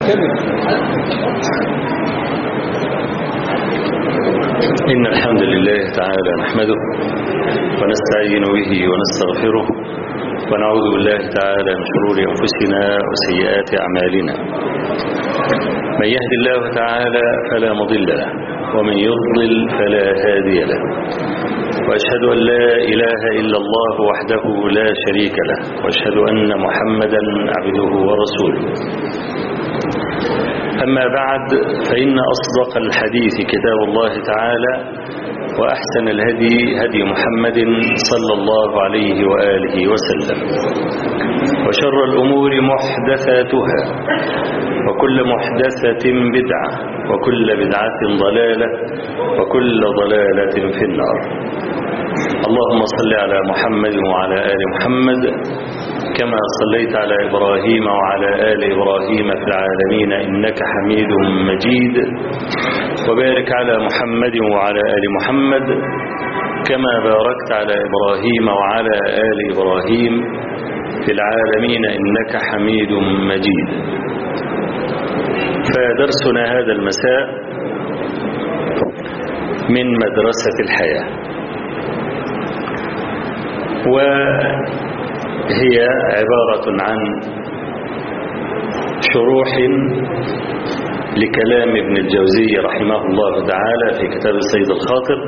إن الحمد لله تعالى نحمده ونستعين به ونستغفره ونعوذ بالله تعالى من شرور أنفسنا وسيئات أعمالنا من يهد الله تعالى فلا مضل له ومن يضلل فلا هادي له وأشهد أن لا إله إلا الله وحده لا شريك له وأشهد أن محمدا عبده ورسوله أما بعد فإن أصدق الحديث كتاب الله تعالى وأحسن الهدي هدي محمد صلى الله عليه وآله وسلم وشر الأمور محدثاتها وكل محدثة بدعة وكل بدعة ضلالة وكل ضلالة في النار اللهم صل على محمد وعلى آل محمد كما صليت على إبراهيم وعلى آل إبراهيم في العالمين إنك حميد مجيد وبارك على محمد وعلى آل محمد كما باركت على إبراهيم وعلى آل إبراهيم في العالمين إنك حميد مجيد فدرسنا هذا المساء من مدرسة الحياة وهي عبارة عن شروح لكلام ابن الجوزي رحمه الله تعالى في كتاب السيد الخاطر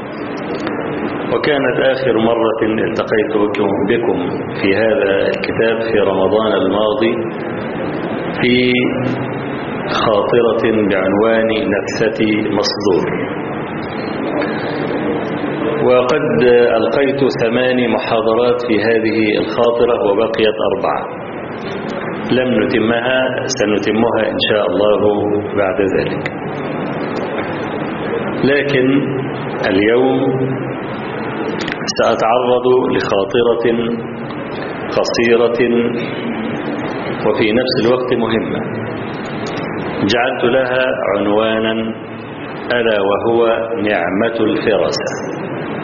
وكانت آخر مرة التقيت بكم في هذا الكتاب في رمضان الماضي في خاطرة بعنوان نفسة مصدور وقد ألقيت ثمان محاضرات في هذه الخاطرة وبقيت أربعة لم نتمها سنتمها إن شاء الله بعد ذلك لكن اليوم سأتعرض لخاطرة قصيرة وفي نفس الوقت مهمة جعلت لها عنوانا ألا وهو نعمة الفرسة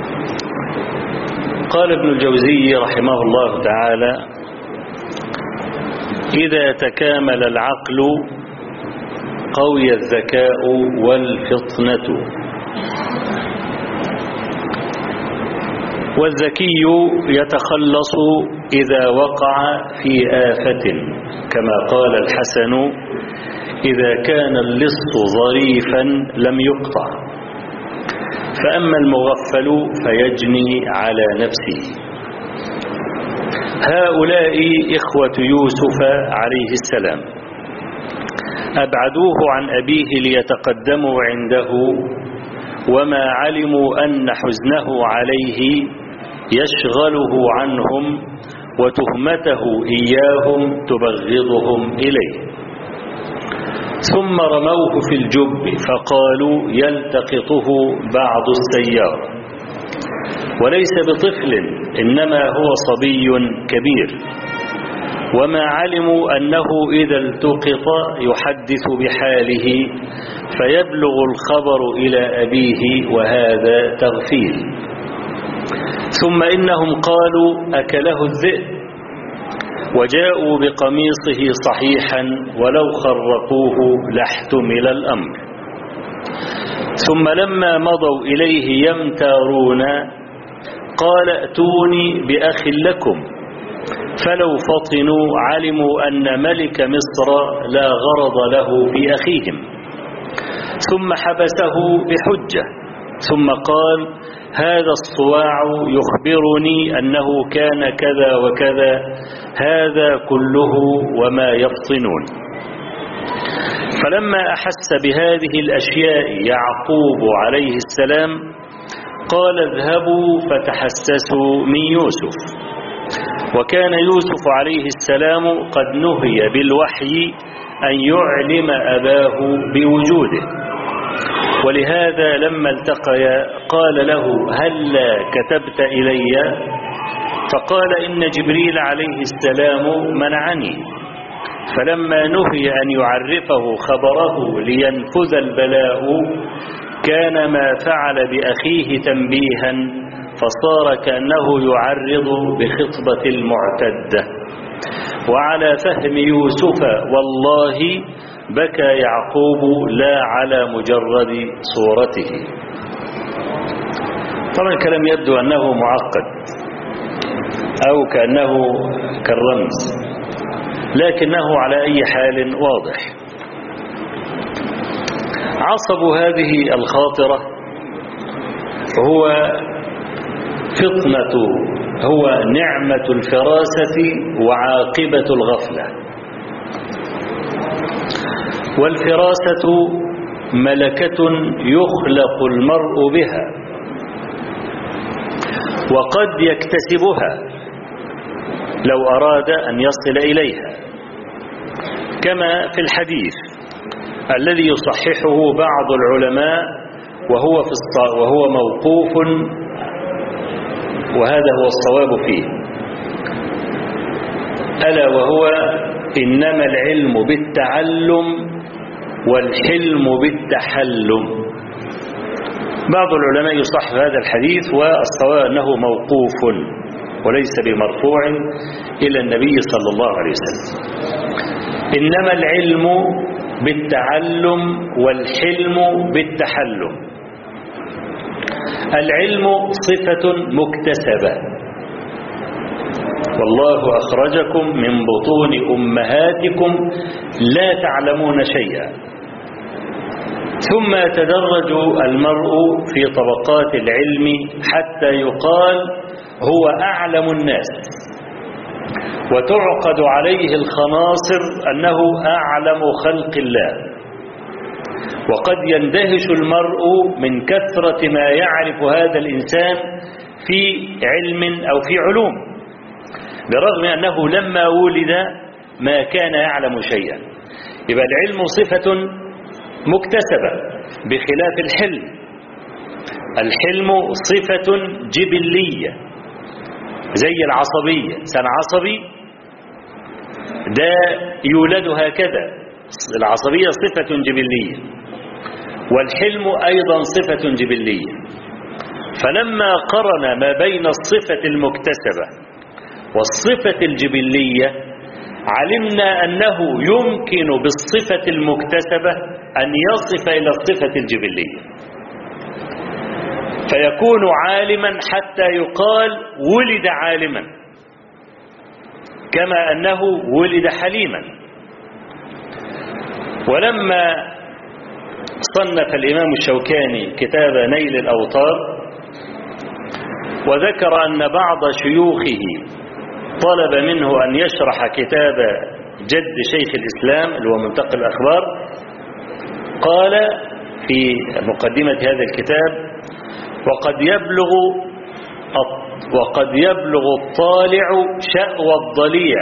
قال ابن الجوزي رحمه الله تعالى إذا تكامل العقل قوي الذكاء والفطنة والذكي يتخلص إذا وقع في آفة كما قال الحسن إذا كان اللص ظريفا لم يقطع فأما المغفل فيجني على نفسه هؤلاء إخوة يوسف عليه السلام أبعدوه عن أبيه ليتقدموا عنده وما علموا أن حزنه عليه يشغله عنهم وتهمته إياهم تبغضهم إليه ثم رموه في الجب فقالوا يلتقطه بعض السيارة وليس بطفل إنما هو صبي كبير وما علموا أنه إذا التقط يحدث بحاله فيبلغ الخبر إلى أبيه وهذا تغفيل ثم إنهم قالوا أكله الذئب وجاءوا بقميصه صحيحا ولو خرقوه لاحتمل الأمر ثم لما مضوا إليه يمتارون قال ائتوني بأخ لكم فلو فطنوا علموا أن ملك مصر لا غرض له في أخيهم ثم حبسه بحجة ثم قال هذا الصواع يخبرني أنه كان كذا وكذا هذا كله وما يفطنون فلما أحس بهذه الأشياء يعقوب عليه السلام قال اذهبوا فتحسسوا من يوسف وكان يوسف عليه السلام قد نهي بالوحي أن يعلم أباه بوجوده ولهذا لما التقيا قال له هلا كتبت إلي فقال إن جبريل عليه السلام منعني فلما نهي أن يعرفه خبره لينفذ البلاء كان ما فعل بأخيه تنبيها فصار كأنه يعرض بخطبة المعتدة وعلى فهم يوسف والله بكى يعقوب لا على مجرد صورته طبعا الكلام يبدو أنه معقد أو كأنه كالرمز لكنه على أي حال واضح عصب هذه الخاطرة هو فطنة هو نعمة الفراسة وعاقبة الغفلة والفراسة ملكة يخلق المرء بها وقد يكتسبها لو أراد أن يصل إليها كما في الحديث الذي يصححه بعض العلماء وهو في وهو موقوف وهذا هو الصواب فيه ألا وهو إنما العلم بالتعلم والحلم بالتحلم بعض العلماء يصح هذا الحديث والصواب أنه موقوف وليس بمرفوع إلى النبي صلى الله عليه وسلم إنما العلم بالتعلم والحلم بالتحلم العلم صفة مكتسبة والله أخرجكم من بطون أمهاتكم لا تعلمون شيئا ثم يتدرج المرء في طبقات العلم حتى يقال هو أعلم الناس وتعقد عليه الخناصر أنه أعلم خلق الله وقد يندهش المرء من كثرة ما يعرف هذا الإنسان في علم أو في علوم برغم أنه لما ولد ما كان يعلم شيئا يبقى العلم صفة مكتسبة بخلاف الحلم الحلم صفة جبلية زي العصبية سن عصبي ده يولد هكذا العصبية صفة جبلية والحلم أيضا صفة جبلية فلما قرن ما بين الصفة المكتسبة والصفة الجبلية علمنا أنه يمكن بالصفة المكتسبة أن يصف إلى الصفة الجبلية فيكون عالما حتى يقال ولد عالما كما أنه ولد حليما ولما صنف الإمام الشوكاني كتاب نيل الأوطار وذكر أن بعض شيوخه طلب منه أن يشرح كتاب جد شيخ الإسلام اللي هو منتقى الأخبار قال في مقدمة هذا الكتاب وقد يبلغ وقد يبلغ الطالع شأوى الضليع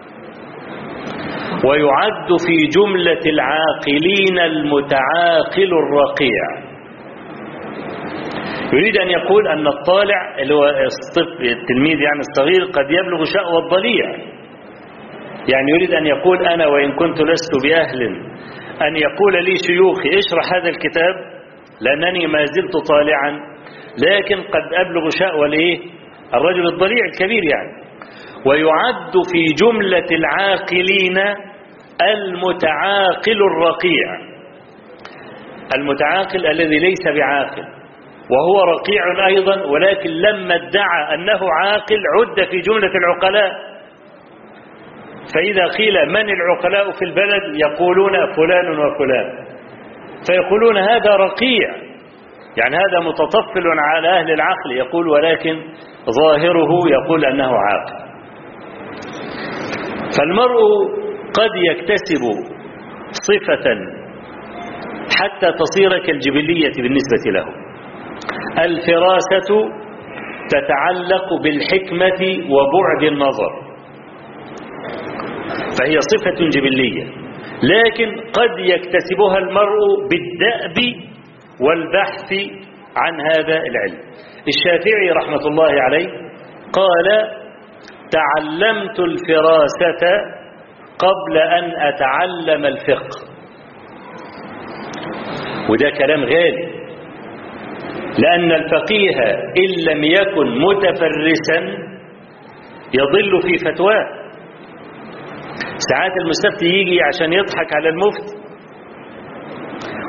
ويعد في جملة العاقلين المتعاقل الرقيع يريد أن يقول أن الطالع اللي هو التلميذ يعني الصغير قد يبلغ شأوى الضليع يعني يريد أن يقول أنا وإن كنت لست بأهل أن يقول لي شيوخي اشرح هذا الكتاب لأنني ما زلت طالعا لكن قد أبلغ شأوى الإيه الرجل الضليع الكبير يعني ويعد في جملة العاقلين المتعاقل الرقيع المتعاقل الذي ليس بعاقل وهو رقيع أيضا ولكن لما ادعى أنه عاقل عد في جملة العقلاء فإذا قيل من العقلاء في البلد يقولون فلان وفلان فيقولون هذا رقيع يعني هذا متطفل على أهل العقل يقول ولكن ظاهره يقول أنه عاقل فالمرء قد يكتسب صفة حتى تصير كالجبلية بالنسبة له الفراسة تتعلق بالحكمة وبعد النظر فهي صفة جبلية لكن قد يكتسبها المرء بالدأب والبحث عن هذا العلم الشافعي رحمة الله عليه قال تعلمت الفراسة قبل أن أتعلم الفقه وده كلام غالي لأن الفقيه إن لم يكن متفرسا يضل في فتواه ساعات المستفتي يجي عشان يضحك على المفتي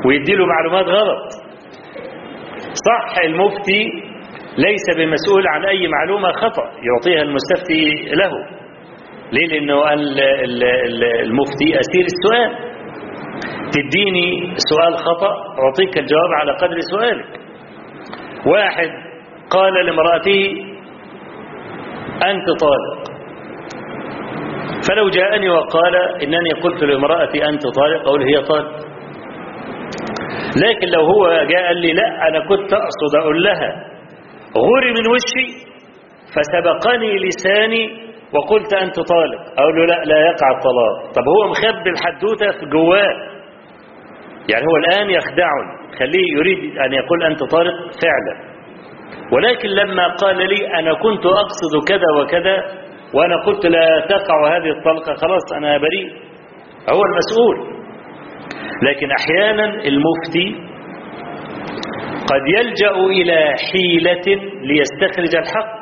ويديله معلومات غلط صح المفتي ليس بمسؤول عن أي معلومة خطأ يعطيها المستفتي له ليه لأنه المفتي أسير السؤال تديني سؤال خطأ أعطيك الجواب على قدر سؤالك واحد قال لامرأته أنت طالق فلو جاءني وقال إنني قلت لامرأتي أنت طالق أقول هي طالق لكن لو هو جاء قال لي لا أنا كنت أقصد أقول لها غوري من وشي فسبقني لساني وقلت أنت طالق أقول له لا لا يقع الطلاق طب هو مخبي الحدوتة في جواه يعني هو الآن يخدعني خليه يريد أن يقول أنت طالق فعلا ولكن لما قال لي أنا كنت أقصد كذا وكذا وأنا قلت لا تقع هذه الطلقة خلاص أنا بريء هو المسؤول لكن أحيانا المفتي قد يلجأ إلى حيلة ليستخرج الحق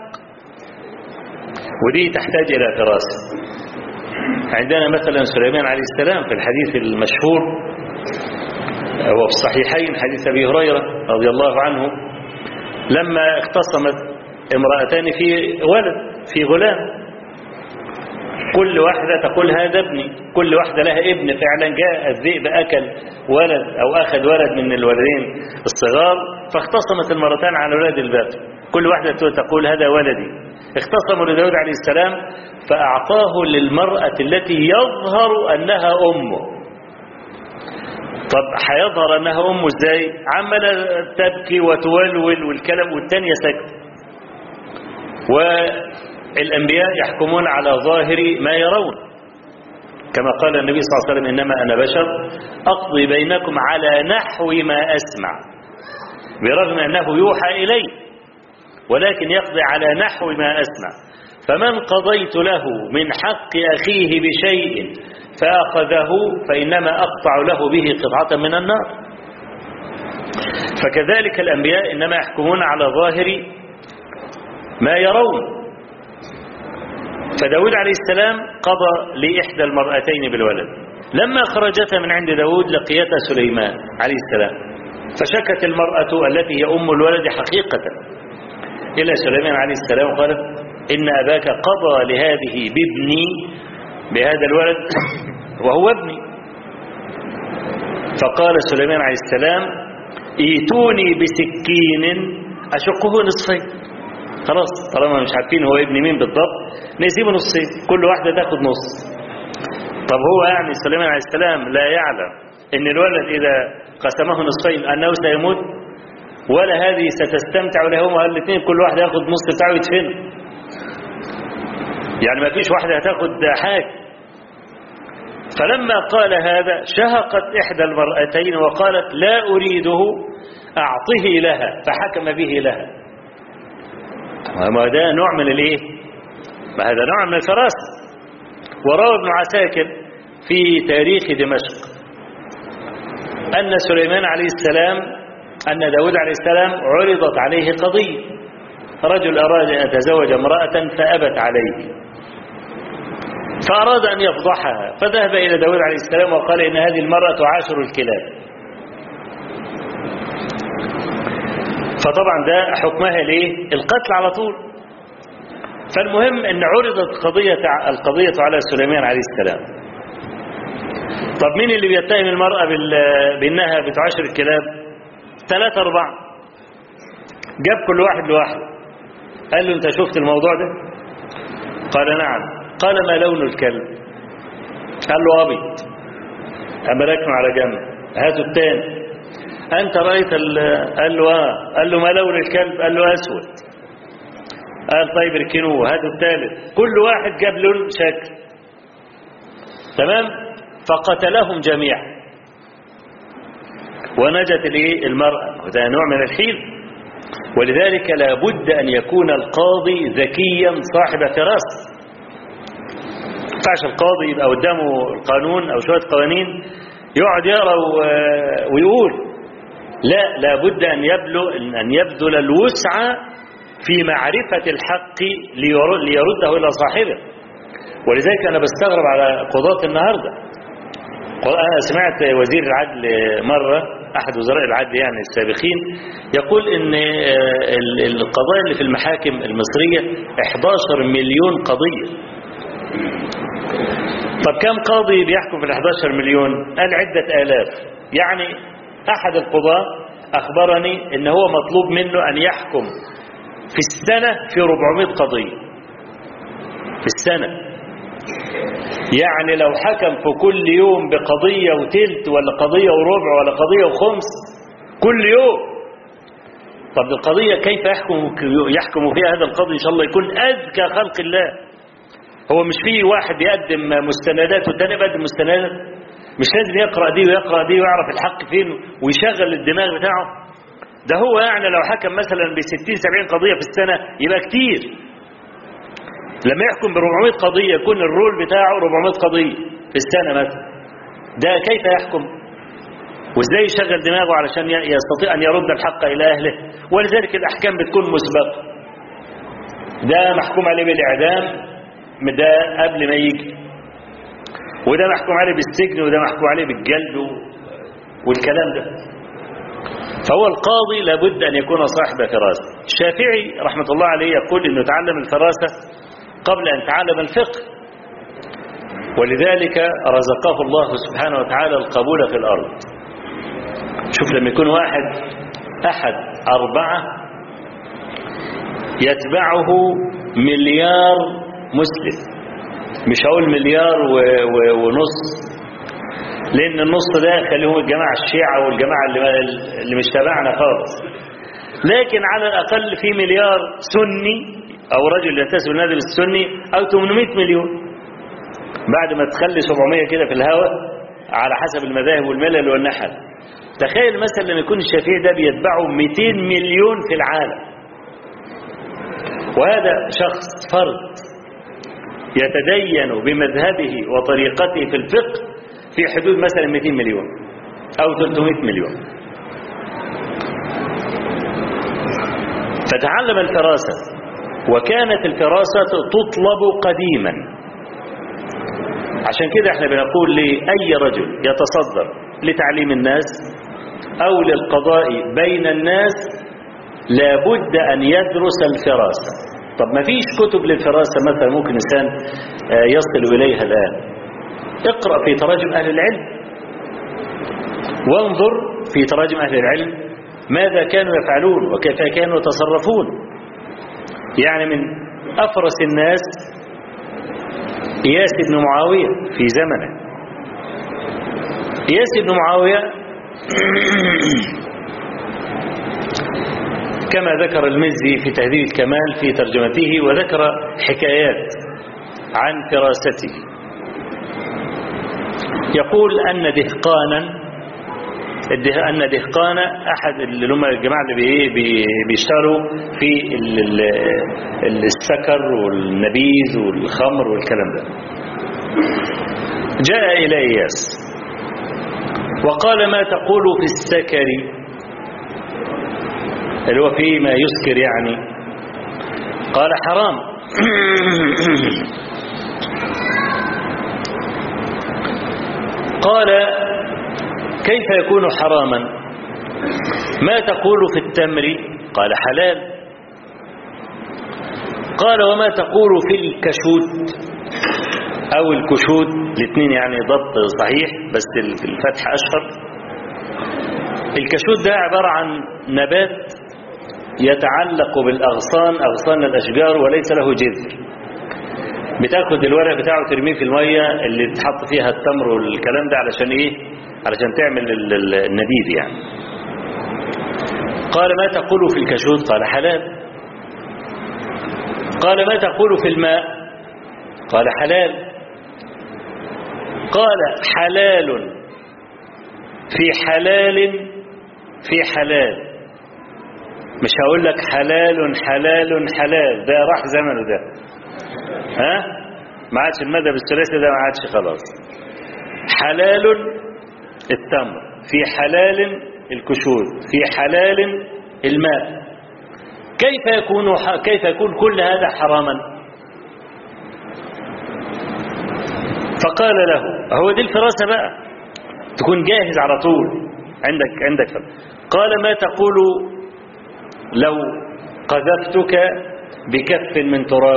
ودي تحتاج إلى دراسة عندنا مثلا سليمان عليه السلام في الحديث المشهور وفي الصحيحين حديث أبي هريرة رضي الله عنه لما اختصمت امرأتان في ولد في غلام كل واحدة تقول هذا ابني كل واحدة لها ابن فعلا جاء الذئب أكل ولد أو أخذ ولد من الولدين الصغار فاختصمت المرتان على ولاد الباقي كل واحدة تقول هذا ولدي اختصموا لداود عليه السلام فأعطاه للمرأة التي يظهر أنها أمه طب هيظهر أنها أمه ازاي عمل تبكي وتولول والكلام والتانية سكت والأنبياء يحكمون على ظاهر ما يرون كما قال النبي صلى الله عليه وسلم إنما أنا بشر أقضي بينكم على نحو ما أسمع برغم أنه يوحى إلي ولكن يقضي على نحو ما أسمع فمن قضيت له من حق أخيه بشيء فأخذه فإنما أقطع له به قطعة من النار فكذلك الأنبياء إنما يحكمون على ظاهر ما يرون فداود عليه السلام قضى لإحدى المرأتين بالولد لما خرجت من عند داود لقيتها سليمان عليه السلام فشكت المرأة التي هي أم الولد حقيقة إلى سليمان عليه السلام وقالت إن أباك قضى لهذه بابني بهذا الولد وهو ابني فقال سليمان عليه السلام ايتوني بسكين أشقه نصفين خلاص طالما مش عارفين هو ابن مين بالضبط نسيبه نصين كل واحدة تاخد نص طب هو يعني سليمان عليه السلام لا يعلم ان الولد إذا قسمه نصفين أنه سيموت ولا هذه ستستمتع ولا هم الاثنين كل واحد ياخد نص بتاعه يدفنه يعني ما فيش واحدة هتاخد حاجة فلما قال هذا شهقت إحدى المرأتين وقالت لا أريده أعطه لها فحكم به لها ما ده نوع من الايه ما هذا نوع من الفراسة وروى ابن عساكر في تاريخ دمشق أن سليمان عليه السلام أن داود عليه السلام عرضت عليه قضية رجل أراد أن يتزوج امرأة فأبت عليه فأراد أن يفضحها فذهب إلى داود عليه السلام وقال إن هذه المرأة تعاشر الكلاب فطبعا ده حكمها ليه القتل على طول فالمهم ان عرضت قضية القضية على سليمان عليه السلام طب مين اللي بيتهم المرأة بانها بتعاشر الكلاب ثلاثة اربعة جاب كل واحد لوحده قال له انت شفت الموضوع ده قال نعم قال ما لون الكلب قال له ابيض اما ركنه على جنب هاتوا الثاني أنت رأيت قال له آه قال له ما لون الكلب قال له أسود قال طيب اركنوه هاتوا الثالث كل واحد جاب لون شكل تمام فقتلهم جميعا ونجت الايه المرأة وده نوع من الحيل ولذلك لابد أن يكون القاضي ذكيا صاحب فراسة ينفعش القاضي يبقى قدامه القانون أو شوية قوانين يقعد يقرا ويقول لا لابد أن يبذل أن يبذل الوسع في معرفة الحق ليرده إلى صاحبه ولذلك أنا بستغرب على قضاة النهاردة أنا سمعت وزير العدل مرة أحد وزراء العدل يعني السابقين يقول إن القضايا اللي في المحاكم المصرية 11 مليون قضية طب كم قاضي بيحكم في ال 11 مليون قال عدة آلاف يعني أحد القضاة أخبرني إن هو مطلوب منه أن يحكم في السنة في 400 قضية في السنة يعني لو حكم في كل يوم بقضية وتلت ولا قضية وربع ولا قضية وخمس كل يوم طب القضية كيف يحكم يحكم فيها هذا القاضي إن شاء الله يكون أذكى خلق الله هو مش فيه واحد يقدم مستندات والتاني بيقدم مستندات مش لازم يقرأ دي ويقرأ دي ويعرف الحق فين ويشغل الدماغ بتاعه ده هو يعني لو حكم مثلا ب 60 70 قضية في السنة يبقى كتير لما يحكم ب 400 قضية يكون الرول بتاعه 400 قضية في السنة مثلا ده كيف يحكم وازاي يشغل دماغه علشان يستطيع أن يرد الحق إلى أهله ولذلك الأحكام بتكون مسبقة ده محكوم عليه بالإعدام ده قبل ما يجي وده محكوم عليه بالسجن وده محكوم عليه بالجلد والكلام ده فهو القاضي لابد أن يكون صاحب فراسة الشافعي رحمة الله عليه يقول أنه تعلم الفراسة قبل أن تعلم الفقه ولذلك رزقه الله سبحانه وتعالى القبول في الأرض شوف لما يكون واحد أحد أربعة يتبعه مليار مسلم مش هقول مليار و... و... ونص لأن النص ده خليهم الجماعة الشيعة والجماعة اللي, اللي مش تبعنا خالص لكن على الأقل في مليار سني أو رجل ينتسب للنادي السني أو 800 مليون بعد ما تخلي 700 كده في الهواء على حسب المذاهب والملل والنحل تخيل مثلا لما يكون الشافعي ده بيتبعه 200 مليون في العالم وهذا شخص فرد يتدين بمذهبه وطريقته في الفقه في حدود مثلا 200 مليون أو 300 مليون فتعلم الفراسة وكانت الفراسة تطلب قديما عشان كده احنا بنقول لأي رجل يتصدر لتعليم الناس أو للقضاء بين الناس لابد أن يدرس الفراسة طب ما فيش كتب للفراسة مثلا ممكن إنسان يصل إليها الآن اقرأ في تراجم أهل العلم وانظر في تراجم أهل العلم ماذا كانوا يفعلون وكيف كانوا يتصرفون يعني من أفرس الناس إياس بن معاوية في زمنه إياس بن معاوية كما ذكر المزي في تهذيب الكمال في ترجمته وذكر حكايات عن فراسته يقول أن دهقانا أن دهقان أحد اللي هم الجماعة اللي بيشتغلوا في السكر والنبيذ والخمر والكلام ده جاء إلى إياس وقال ما تقول في السكر اللي هو فيه ما يسكر يعني قال حرام قال كيف يكون حراما ما تقول في التمر قال حلال قال وما تقول في الكشوت أو الكشوت الاثنين يعني ضبط صحيح بس الفتح أشهر الكشوت ده عبارة عن نبات يتعلق بالأغصان أغصان الأشجار وليس له جذر بتاخد الورق بتاعه ترميه في المية اللي تحط فيها التمر والكلام ده علشان ايه علشان تعمل النبيذ يعني قال ما تقول في الكشوت قال حلال قال ما تقول في الماء قال حلال قال حلال في حلال في حلال مش هقول لك حلال حلال حلال ده راح زمنه ده ها ما عادش المذهب الثلاثي ده ما عادش خلاص حلال التمر في حلال الكشوف في حلال الماء كيف يكون كيف يكون كل هذا حراما فقال له هو دي الفراسة بقى تكون جاهز على طول عندك عندك فرق. قال ما تقول لو قذفتك بكف من تراب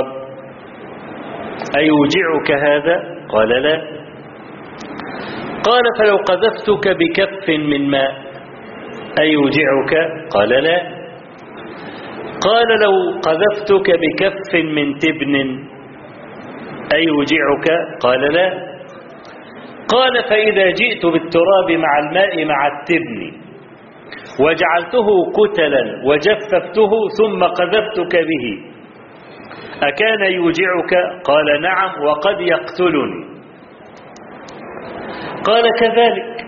أيوجعك هذا قال لا قال فلو قذفتك بكف من ماء أيوجعك قال لا قال لو قذفتك بكف من تبن أيوجعك قال لا قال فإذا جئت بالتراب مع الماء مع التبن وجعلته كتلا وجففته ثم قذفتك به أكان يوجعك قال نعم وقد يقتلني قال كذلك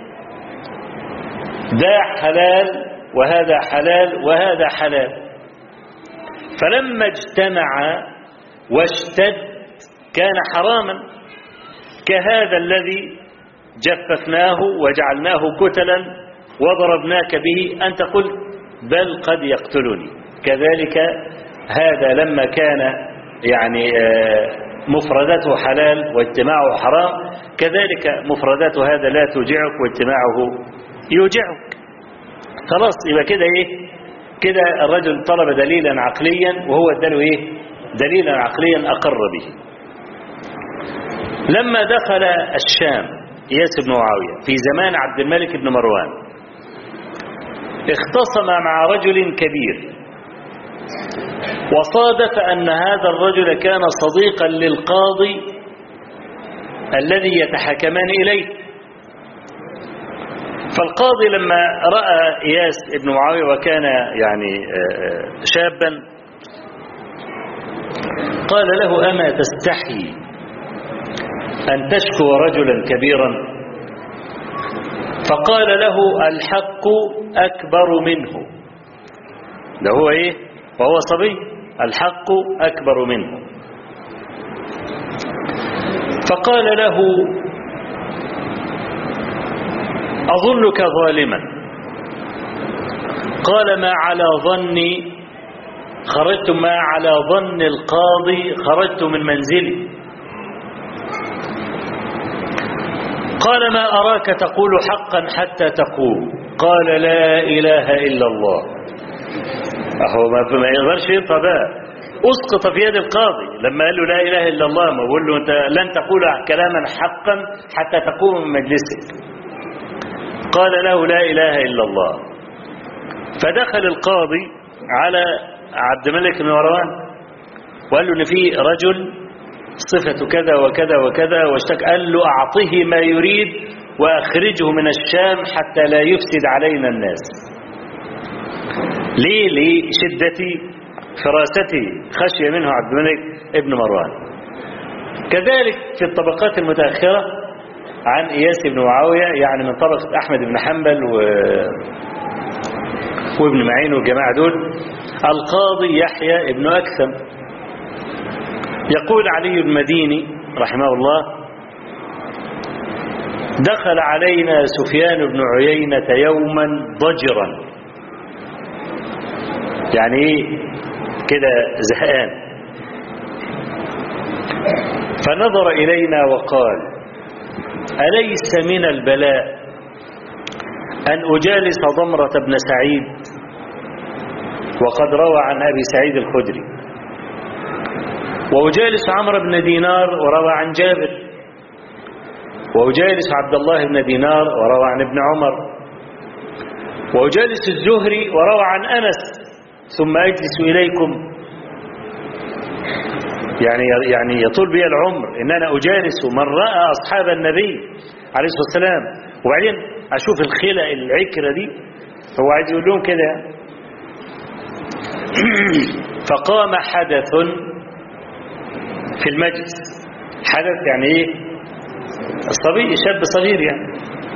ذا حلال وهذا حلال وهذا حلال فلما اجتمع واشتد كان حراما كهذا الذي جففناه وجعلناه كتلا وضربناك به أنت قلت بل قد يقتلني كذلك هذا لما كان يعني مفردته حلال واجتماعه حرام كذلك مفردات هذا لا توجعك واجتماعه يوجعك خلاص يبقى كده ايه كده الرجل طلب دليلا عقليا وهو اداله ايه دليلا عقليا اقر به لما دخل الشام اياس بن معاويه في زمان عبد الملك بن مروان اختصم مع رجل كبير وصادف أن هذا الرجل كان صديقا للقاضي الذي يتحكمان إليه فالقاضي لما رأى إياس بن معاوية وكان يعني شابا قال له أما تستحي أن تشكو رجلا كبيرا فقال له الحق أكبر منه ده هو إيه وهو صبي الحق أكبر منه فقال له أظنك ظالما قال ما على ظني خرجت ما على ظن القاضي خرجت من منزلي قال ما أراك تقول حقا حتى تقول قال لا إله إلا الله أهو ما يقدرش ينطق بقى أسقط في يد القاضي لما قال له لا إله إلا الله ما بقول له أنت لن تقول كلاما حقا حتى تقوم من مجلسك قال له لا إله إلا الله فدخل القاضي على عبد الملك بن مروان وقال له إن في رجل صفة كذا وكذا وكذا واشتك قال له أعطه ما يريد وأخرجه من الشام حتى لا يفسد علينا الناس ليه لشدة فراسته خشية منه عبد الملك ابن مروان كذلك في الطبقات المتأخرة عن إياس بن معاوية يعني من طبقة أحمد بن حنبل و... وابن معين والجماعة دول القاضي يحيى ابن أكثم يقول علي المديني رحمه الله دخل علينا سفيان بن عيينة يوما ضجرا يعني ايه كده زهقان فنظر إلينا وقال أليس من البلاء أن أجالس ضمرة بن سعيد وقد روى عن أبي سعيد الخدري وأجالس عمرو بن دينار وروى عن جابر وأجالس عبد الله بن دينار وروى عن ابن عمر وأجالس الزهري وروى عن أنس ثم أجلس إليكم يعني يعني يطول بي العمر إن أنا أجالس من رأى أصحاب النبي عليه الصلاة والسلام وبعدين أشوف الخلق العكرة دي هو عايز يقول لهم كده فقام حدث في المجلس حدث يعني ايه الصبي شاب صغير يعني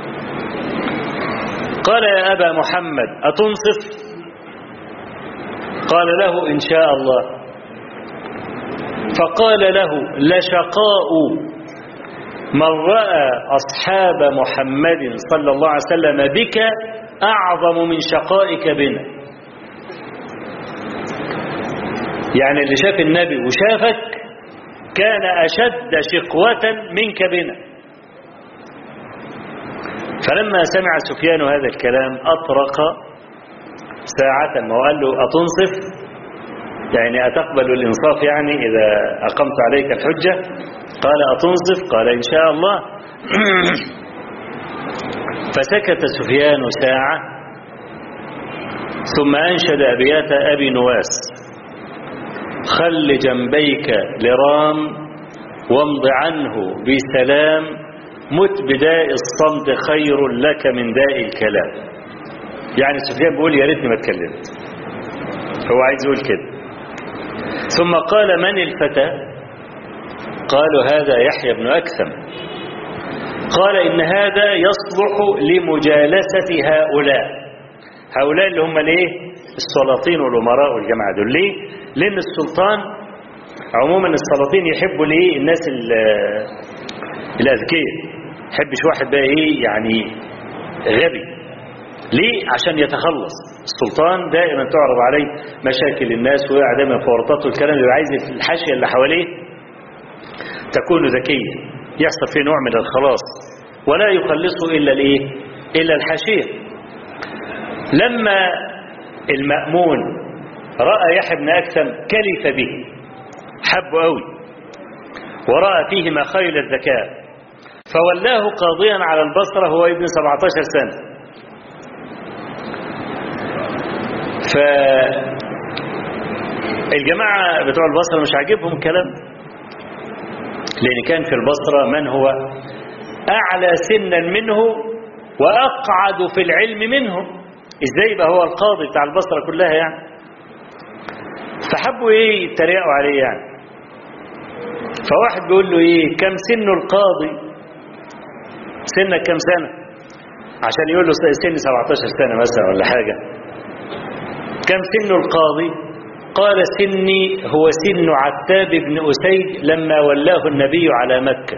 قال يا أبا محمد أتنصف قال له إن شاء الله فقال له لشقاء من رأى أصحاب محمد صلى الله عليه وسلم بك أعظم من شقائك بنا يعني اللي شاف النبي وشافك كان أشد شقوة منك بنا فلما سمع سفيان هذا الكلام أطرق ساعة ما قال له أتنصف يعني أتقبل الإنصاف يعني إذا أقمت عليك الحجة قال أتنصف قال إن شاء الله فسكت سفيان ساعة ثم أنشد أبيات أبي نواس خل جنبيك لرام وامض عنه بسلام مت بداء الصمت خير لك من داء الكلام يعني سفيان بيقول يا ريتني ما اتكلمت هو عايز يقول كده ثم قال من الفتى قالوا هذا يحيى بن أكثم قال إن هذا يصلح لمجالسة هؤلاء هؤلاء اللي هم الايه السلاطين والأمراء والجماعة دول ليه لأن السلطان عموما السلاطين يحبوا ليه الناس الأذكياء يحبش واحد بقى ايه يعني غبي ليه عشان يتخلص السلطان دائما تعرض عليه مشاكل الناس ويقع دايما في ورطاته الكلام اللي عايز الحاشية اللي حواليه تكون ذكية يحصل فيه نوع من الخلاص ولا يخلصه إلا الايه إلا الحاشية لما المأمون رأى يحيى بن أكثم كلف به حبه قوي ورأى فيه مخيل الذكاء فولاه قاضيا على البصرة هو ابن 17 سنة فالجماعة بتوع البصرة مش عاجبهم الكلام لأن كان في البصرة من هو أعلى سنا منه وأقعد في العلم منه إزاي يبقى هو القاضي بتاع البصرة كلها يعني فحبوا إيه يتريقوا عليه يعني فواحد بيقول له إيه كم سن القاضي سنك كم سنة عشان يقول له سن 17 سنة مثلا ولا حاجة كم سن القاضي قال سني هو سن عتاب بن أسيد لما ولاه النبي على مكة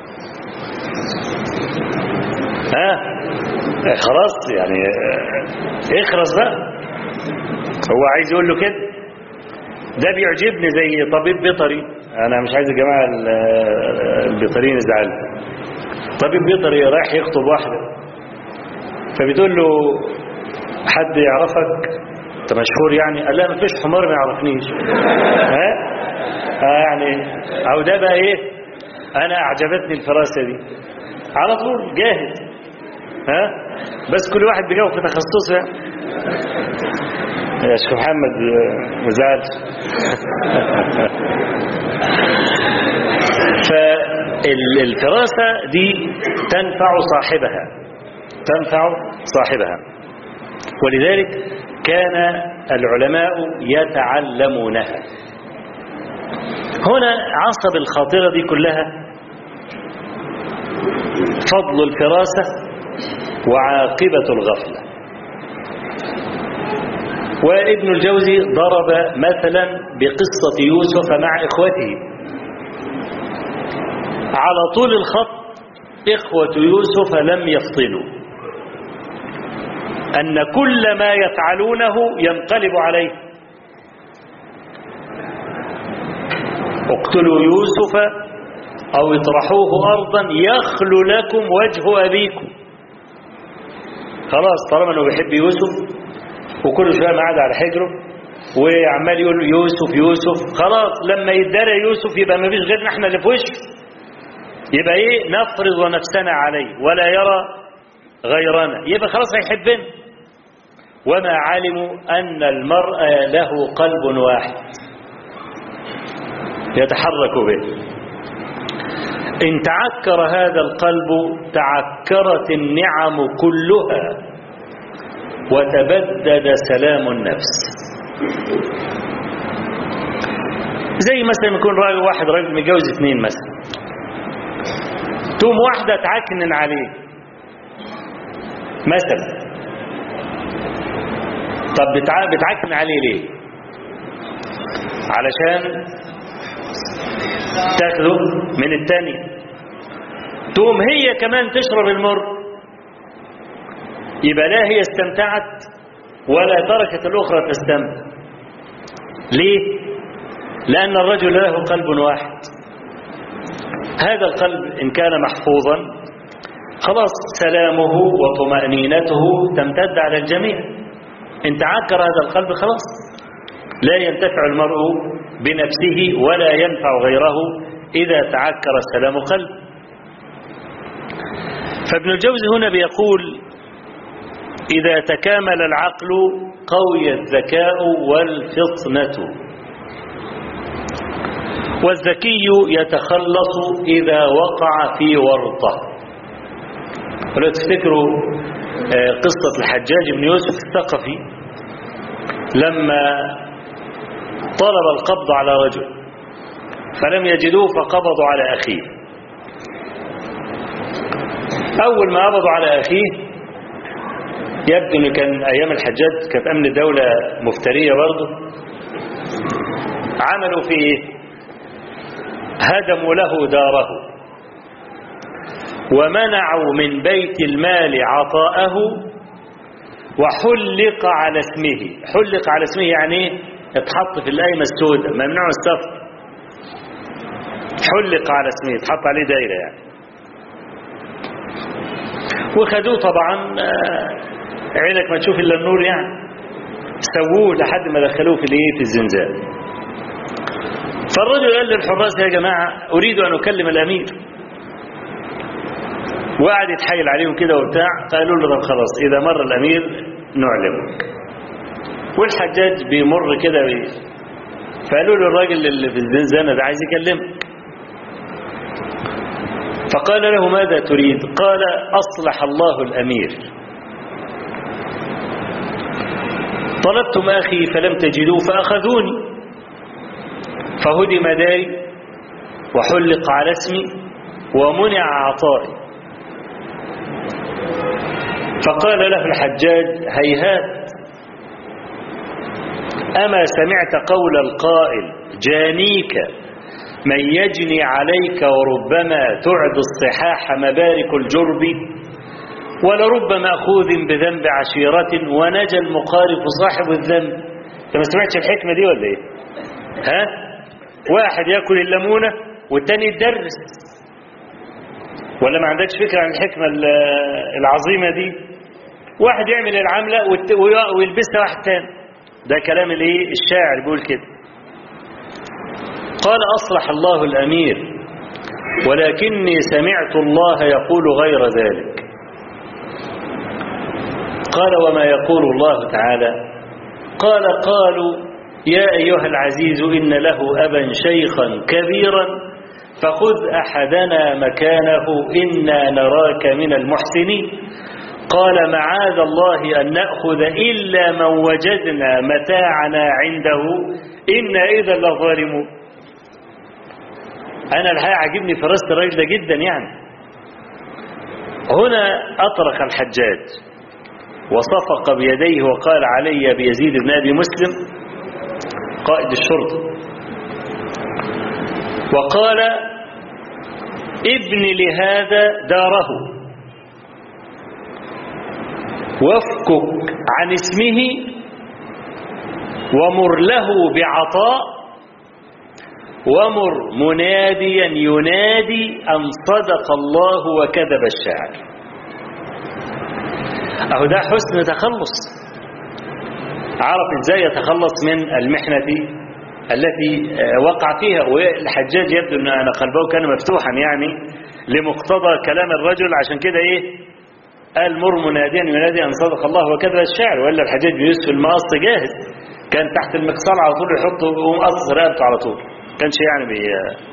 ها خلاص يعني اخرس بقى هو عايز يقول له كده ده بيعجبني زي طبيب بيطري انا مش عايز الجماعه البيطريين يزعلوا طبيب بيطري رايح يخطب واحده فبتقول له حد يعرفك انت مشهور يعني قال لا ما فيش حمار ما يعرفنيش ها آه يعني او ده بقى ايه انا اعجبتني الفراسه دي على طول جاهز ها بس كل واحد بيجاوب في تخصصه يا شيخ محمد ما زعلش فالفراسة دي تنفع صاحبها تنفع صاحبها ولذلك كان العلماء يتعلمونها هنا عصب الخاطرة دي كلها فضل الفراسة وعاقبة الغفلة وابن الجوزي ضرب مثلا بقصة يوسف مع إخوته على طول الخط إخوة يوسف لم يفطنوا أن كل ما يفعلونه ينقلب عليه اقتلوا يوسف أو اطرحوه أرضا يخلو لكم وجه أبيكم خلاص طالما أنه بيحب يوسف وكل شوية قاعد على حجره وعمال يقول يوسف يوسف خلاص لما يدرى يوسف يبقى ما فيش غيرنا احنا اللي في وشه يبقى ايه نفرض نفسنا عليه ولا يرى غيرنا يبقى خلاص هيحبنا وما علموا أن المرء له قلب واحد يتحرك به إن تعكر هذا القلب تعكرت النعم كلها وتبدد سلام النفس زي مثلا يكون راجل واحد راجل متجوز اثنين مثلا تقوم واحدة تعكنن عليه مثلا طب بتعكن عليه ليه علشان تاخده من التاني تقوم هي كمان تشرب المر يبقى لا هي استمتعت ولا تركت الأخرى تستمتع ليه لأن الرجل له قلب واحد هذا القلب إن كان محفوظا خلاص سلامه وطمأنينته تمتد على الجميع انت عكر هذا القلب خلاص لا ينتفع المرء بنفسه ولا ينفع غيره إذا تعكر سلام قلب فابن الجوزي هنا بيقول إذا تكامل العقل قوي الذكاء والفطنة والذكي يتخلص إذا وقع في ورطة ولو تفتكروا قصة الحجاج بن يوسف الثقفي لما طلب القبض على رجل فلم يجدوه فقبضوا على أخيه أول ما قبضوا على أخيه يبدو أنه كان أيام الحجاج كانت أمن الدولة مفترية برضه عملوا فيه هدموا له داره ومنعوا من بيت المال عطاءه وحلق على اسمه حلق على اسمه يعني ايه اتحط في القايمة السوداء ممنوع السفر حلق على اسمه اتحط عليه دايرة يعني وخدوه طبعا عينك ما تشوف الا النور يعني سووه لحد ما دخلوه في الايه في الزنزان فالرجل قال للحراس يا جماعة أريد أن أكلم الأمير وقعد يتحايل عليهم كده وبتاع فقالوا له طب خلاص إذا مر الأمير نعلمك والحجاج بيمر كده بي فقالوا له الراجل اللي في الزنزانة ده عايز يكلمك فقال له ماذا تريد قال أصلح الله الأمير طلبتم أخي فلم تجدوه فأخذوني فهدم داري وحلق على اسمي ومنع عطائي فقال له الحجاج هيهات أما سمعت قول القائل جانيك من يجني عليك وربما تعد الصحاح مبارك الجرب ولرب مأخوذ بذنب عشيرة ونجى المقارف صاحب الذنب انت ما سمعتش الحكمة دي ولا ايه ها واحد ياكل الليمونة والتاني يدرس ولا ما عندكش فكرة عن الحكمة العظيمة دي واحد يعمل العملة ويلبسها واحد تاني ده كلام الايه الشاعر بيقول كده قال أصلح الله الأمير ولكني سمعت الله يقول غير ذلك قال وما يقول الله تعالى قال قالوا يا أيها العزيز إن له أبا شيخا كبيرا فخذ أحدنا مكانه إنا نراك من المحسنين قال معاذ الله أن نأخذ إلا من وجدنا متاعنا عنده إنا إذا لظالمون أنا الحقيقة عجبني فراسة الراجل ده جدا يعني هنا أطرق الحجاج وصفق بيديه وقال علي بيزيد بن أبي مسلم قائد الشرطة وقال ابن لهذا داره وافكك عن اسمه ومر له بعطاء ومر مناديا ينادي أن صدق الله وكذب الشاعر أهو ده حسن تخلص عرف ازاي يتخلص من المحنة التي وقع فيها والحجاج يبدو أن قلبه كان مفتوحا يعني لمقتضى كلام الرجل عشان كده ايه قال مر مناديا ينادي أن صدق الله وكذب الشاعر وإلا الحجاج بيوسف المقص جاهز كان تحت المقصال على طول يحطه ومقص رقبته على طول كانش يعني بي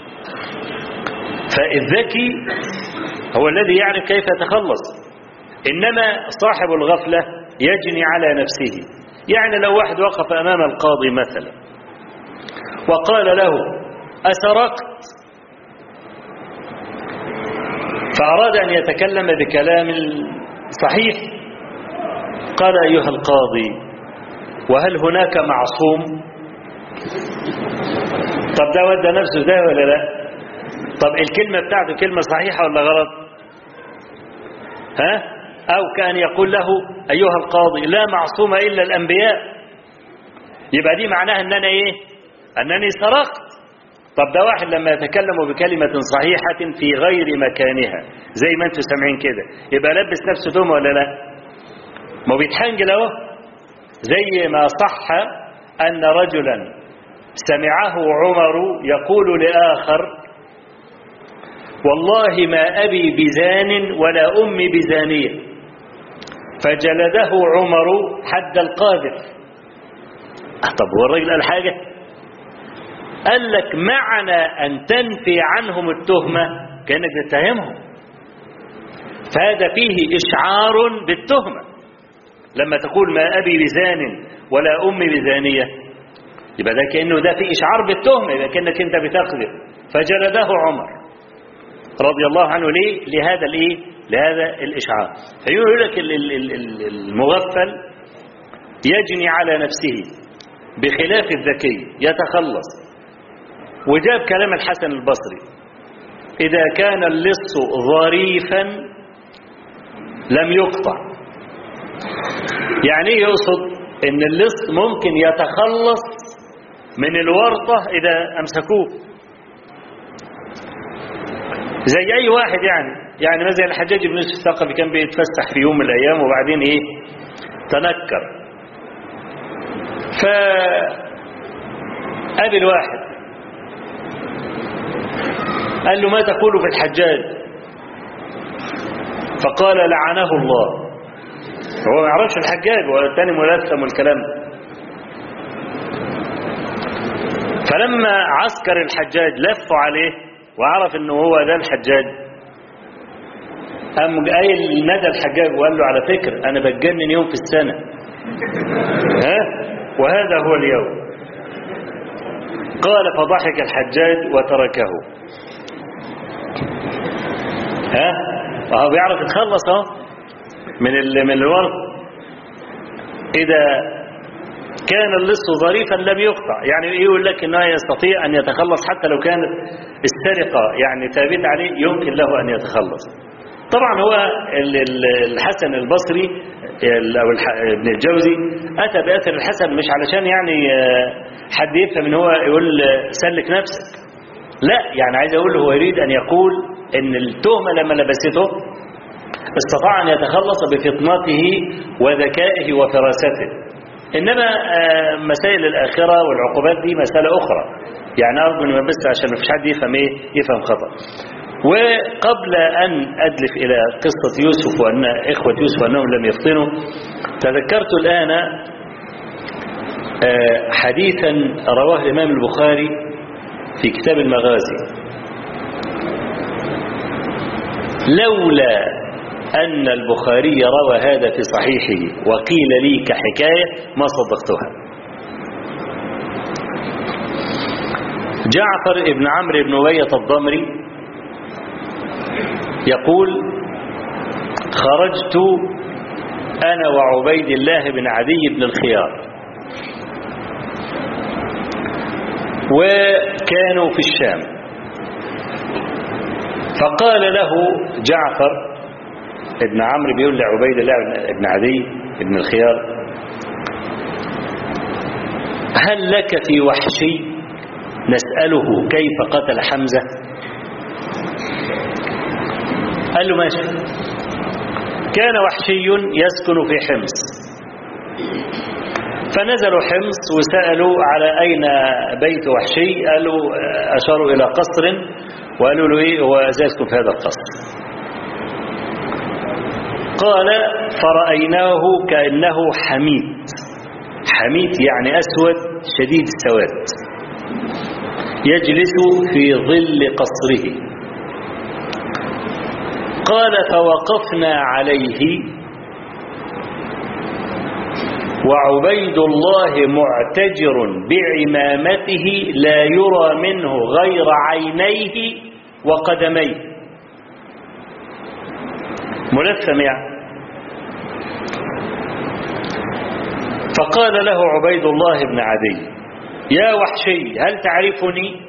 فالذكي هو الذي يعرف كيف يتخلص إنما صاحب الغفلة يجني على نفسه يعني لو واحد وقف أمام القاضي مثلا وقال له أسرقت فأراد أن يتكلم بكلام صحيح قال أيها القاضي وهل هناك معصوم طب ده ودى نفسه ده ولا لا طب الكلمة بتاعته كلمة صحيحة ولا غلط ها أو كان يقول له أيها القاضي لا معصوم إلا الأنبياء يبقى دي معناها أن أنا إيه أنني سرقت طب ده واحد لما يتكلم بكلمة صحيحة في غير مكانها زي ما انتم سامعين كده يبقى لبس نفسه تهمة ولا لا ما بيتحنجل اهو زي ما صح أن رجلا سمعه عمر يقول لآخر والله ما أبي بزان ولا أمي بزانية فجلده عمر حد القاذف طب هو الراجل قال حاجة قال لك معنى أن تنفي عنهم التهمة كأنك تتهمهم فهذا فيه إشعار بالتهمة لما تقول ما أبي بزان ولا أمي بزانية يبقى ده كأنه ده في إشعار بالتهمة يبقى كأنك أنت بتخذف فجلده عمر رضي الله عنه ليه لهذا الايه لهذا الإشعار فيقول لك المغفل يجني على نفسه بخلاف الذكي يتخلص وجاب كلام الحسن البصري إذا كان اللص ظريفا لم يقطع يعني يقصد ان اللص ممكن يتخلص من الورطة إذا أمسكوه زي أي واحد يعني يعني مثلا الحجاج بن يوسف الثقفي كان بيتفسح في يوم من الأيام وبعدين إيه تنكر فقابل واحد قال له ما تقول في الحجاج فقال لعنه الله هو ما يعرفش الحجاج ولا الثاني ملثم والكلام ده فلما عسكر الحجاج لفوا عليه وعرف انه هو ده الحجاج قام قايل ندى الحجاج وقال له على فكرة انا بتجنن يوم في السنة ها وهذا هو اليوم قال فضحك الحجاج وتركه ها وهو بيعرف يتخلص اهو من ال من الورد اذا كان اللص ظريفا لم يقطع يعني يقول لك انه يستطيع ان يتخلص حتى لو كانت السرقه يعني ثابته عليه يمكن له ان يتخلص طبعا هو الحسن البصري او ابن الجوزي اتى باثر الحسن مش علشان يعني حد يفهم ان هو يقول سلك نفسك لا يعني عايز اقول هو يريد ان يقول ان التهمه لما لبسته استطاع ان يتخلص بفطنته وذكائه وفراسته انما مسائل الاخره والعقوبات دي مساله اخرى يعني ارجو ان بس عشان ما فيش حد يفهم ايه يفهم خطا وقبل أن أدلف إلى قصة يوسف وأن إخوة يوسف أنهم لم يفطنوا تذكرت الآن حديثا رواه الإمام البخاري في كتاب المغازي لولا أن البخاري روى هذا في صحيحه وقيل لي كحكاية ما صدقتها جعفر ابن عمرو بن أمية الضمري يقول خرجت أنا وعبيد الله بن عدي بن الخيار وكانوا في الشام فقال له جعفر ابن عمرو بيقول لعبيد الله بن عدي بن الخيار هل لك في وحشي نسأله كيف قتل حمزة قال له ماشي كان وحشي يسكن في حمص فنزلوا حمص وسألوا على أين بيت وحشي قالوا أشاروا إلى قصر وقالوا له إيه هو يسكن في هذا القصر قال فرأيناه كأنه حميد حميد يعني أسود شديد السواد يجلس في ظل قصره قال فوقفنا عليه وعبيد الله معتجر بعمامته لا يرى منه غير عينيه وقدميه ملثم يعني فقال له عبيد الله بن عدي يا وحشي هل تعرفني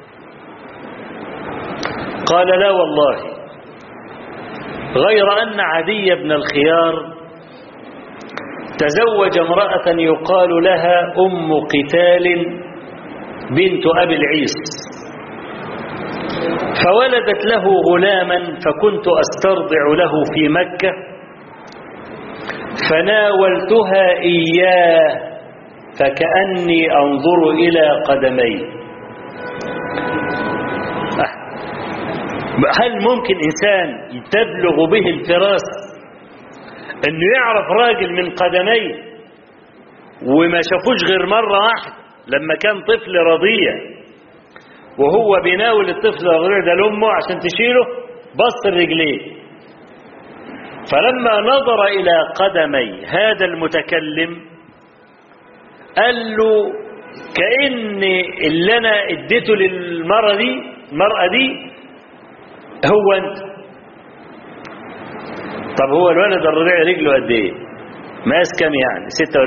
قال لا والله غير أن عدي بن الخيار تزوج امرأة يقال لها أم قتال بنت أبي العيس فولدت له غلاما فكنت أسترضع له في مكة فناولتها إياه فكأني أنظر إلى قدمي هل ممكن إنسان تبلغ به الفراسة أنه يعرف راجل من قدميه وما شافوش غير مرة واحدة لما كان طفل رضيع وهو بيناول الطفل الرضيع ده لأمه عشان تشيله بص الرجلين فلما نظر إلى قدمي هذا المتكلم قال له كأن اللي أنا اديته للمرأة دي المرأة دي هو أنت طب هو الولد الرضيع رجله قد ايه مقاس كام يعني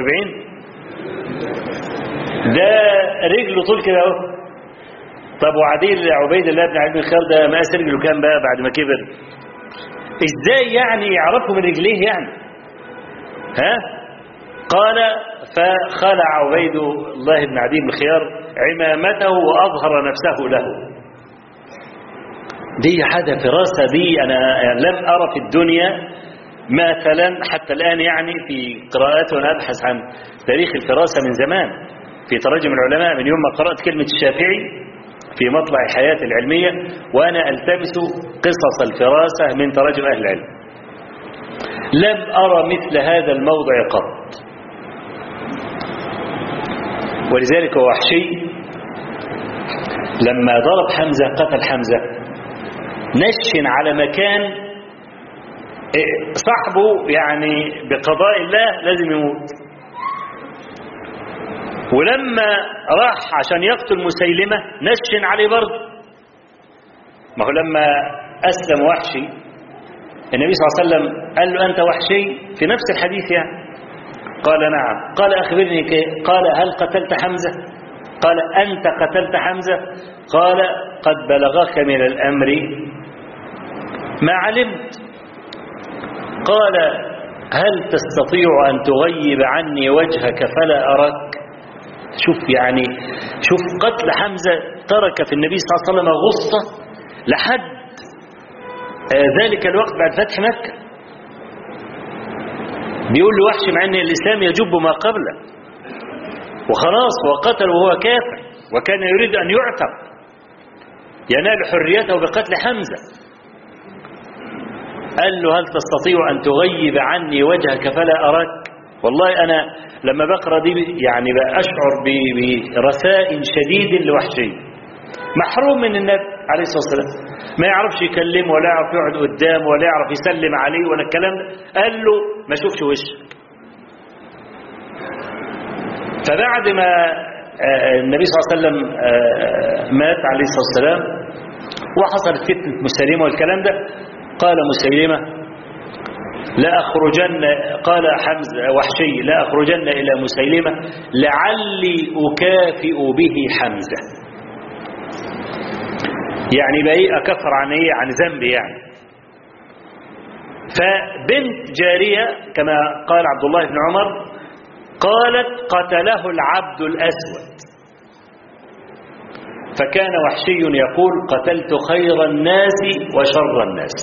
46 ده رجله طول كده اهو طب وعديل عبيد الله بن عبد الخير ده مقاس رجله كام بقى بعد ما كبر ازاي يعني يعرفه من رجليه يعني ها قال فخلع عبيد الله بن عدي بن الخيار عمامته واظهر نفسه له دي حاجة فراسة دي أنا لم أرى في الدنيا مثلا حتى الآن يعني في قراءات وأنا أبحث عن تاريخ الفراسة من زمان في تراجم العلماء من يوم ما قرأت كلمة الشافعي في مطلع حياتي العلمية وأنا ألتمس قصص الفراسة من تراجم أهل العلم لم أرى مثل هذا الموضع قط ولذلك هو وحشي لما ضرب حمزة قتل حمزة نشن على مكان صاحبه يعني بقضاء الله لازم يموت ولما راح عشان يقتل مسيلمة نشن عليه برضه ما هو لما أسلم وحشي النبي صلى الله عليه وسلم قال له أنت وحشي في نفس الحديث يعني قال نعم قال أخبرني كيف قال هل قتلت حمزة قال أنت قتلت حمزة قال قد بلغك من الأمر ما علمت قال هل تستطيع أن تغيب عني وجهك فلا أراك شوف يعني شوف قتل حمزة ترك في النبي صلى الله عليه وسلم غصة لحد ذلك الوقت بعد فتح مكة بيقول له وحش مع أن الإسلام يجب ما قبله وخلاص وقتل وهو كافر وكان يريد أن يعتق ينال حريته بقتل حمزة قال له هل تستطيع أن تغيب عني وجهك فلا أراك والله أنا لما بقرأ دي يعني بأشعر برثاء شديد لوحشي محروم من النبي عليه الصلاة والسلام ما يعرفش يكلمه ولا يعرف يقعد قدامه ولا يعرف يسلم عليه ولا الكلام ده قال له ما شوفش وشك فبعد ما النبي صلى الله عليه وسلم مات عليه الصلاة والسلام وحصلت فتنة مسلمة والكلام ده قال مسيلمة لا أخرجن قال حمزة وحشي لا أخرجن إلى مسيلمة لعلي أكافئ به حمزة يعني بقى أكفر عن إيه عن ذنبي يعني فبنت جارية كما قال عبد الله بن عمر قالت قتله العبد الأسود فكان وحشي يقول قتلت خير الناس وشر الناس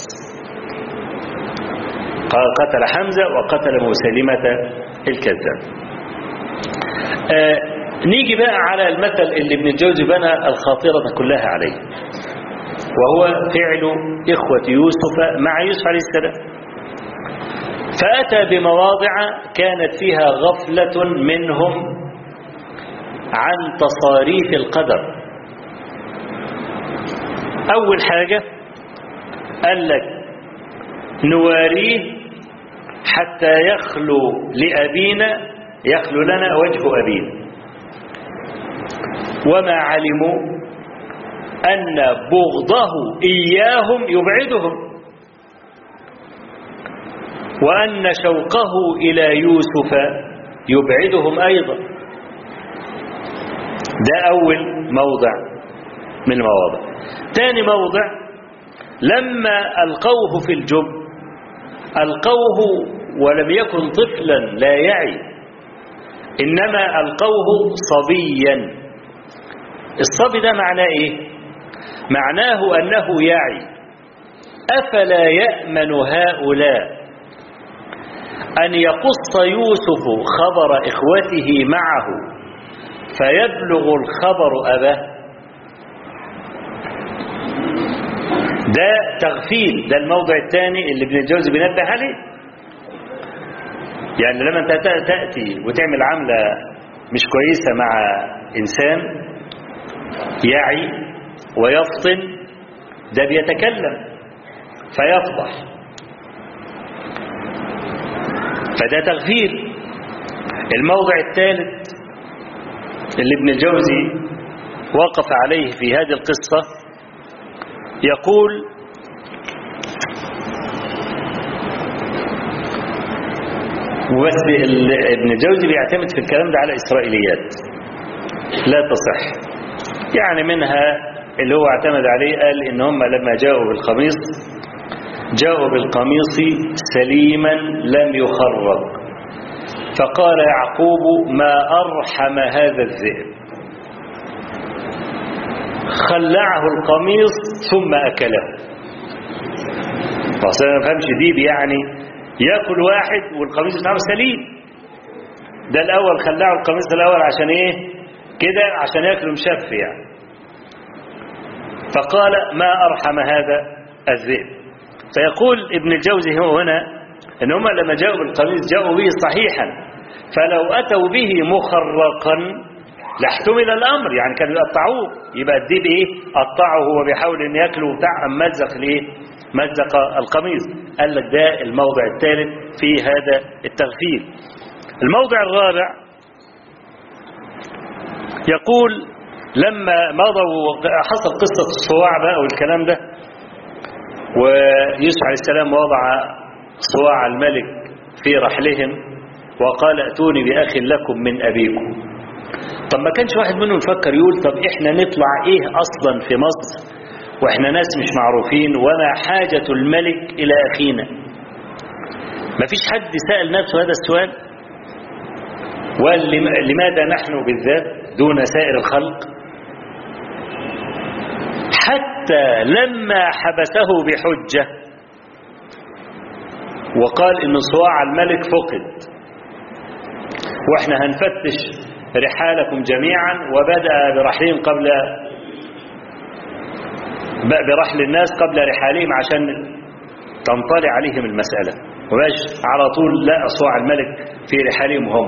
قال قتل حمزة وقتل مسلمة الكذاب آه نيجي بقى على المثل اللي ابن الجوزي بنى الخاطرة كلها عليه وهو فعل إخوة يوسف مع يوسف عليه السلام فأتى بمواضع كانت فيها غفلة منهم عن تصاريف القدر أول حاجة قال لك نواريه حتى يخلو لأبينا يخلو لنا وجه أبينا وما علموا أن بغضه إياهم يبعدهم وأن شوقه إلى يوسف يبعدهم أيضا ده أول موضع من المواضع ثاني موضع لما ألقوه في الجب ألقوه ولم يكن طفلا لا يعي إنما ألقوه صبيا الصبي ده معناه إيه معناه أنه يعي أفلا يأمن هؤلاء أن يقص يوسف خبر إخوته معه فيبلغ الخبر أباه ده تغفيل ده الموضع الثاني اللي ابن الجوزي بينبه عليه يعني لما انت تأتي وتعمل عملة مش كويسة مع إنسان يعي ويفطن ده بيتكلم فيفضح فده تغفير الموضع الثالث اللي ابن الجوزي وقف عليه في هذه القصة يقول وبس ابن الجوزي بيعتمد في الكلام ده على إسرائيليات لا تصح يعني منها اللي هو اعتمد عليه قال إن هم لما جاءوا بالقميص جاءوا بالقميص سليما لم يخرق فقال يعقوب ما أرحم هذا الذئب خلعه القميص ثم أكله فأصلا ما فهمش ديب يعني يأكل واحد والقميص بتاعه سليم ده الأول خلعه القميص الأول عشان إيه كده عشان يأكله مشف يعني فقال ما أرحم هذا الذئب فيقول ابن الجوزي هو هنا ان هم لما جاءوا بالقميص جاءوا به صحيحا فلو أتوا به مخرقا لاحتمل الأمر يعني كانوا يقطعوه يبقى الديب إيه قطعه هو بيحاول إن ياكله وبتاع أم مزق ليه مزق القميص قال لك ده الموضع الثالث في هذا التغفيل الموضع الرابع يقول لما مضوا حصل قصة الصواع بقى والكلام ده ويوسف عليه السلام وضع صواع الملك في رحلهم وقال ائتوني بأخ لكم من أبيكم طب ما كانش واحد منهم يفكر يقول طب احنا نطلع ايه اصلا في مصر واحنا ناس مش معروفين وما حاجة الملك الى اخينا ما فيش حد سأل نفسه هذا السؤال ولماذا نحن بالذات دون سائر الخلق حتى لما حبسه بحجة وقال ان صواع الملك فقد واحنا هنفتش رحالكم جميعا وبدأ برحلهم قبل برحل الناس قبل رحالهم عشان تنطلع عليهم المسألة وباش على طول لا أصواع الملك في رحالهم هم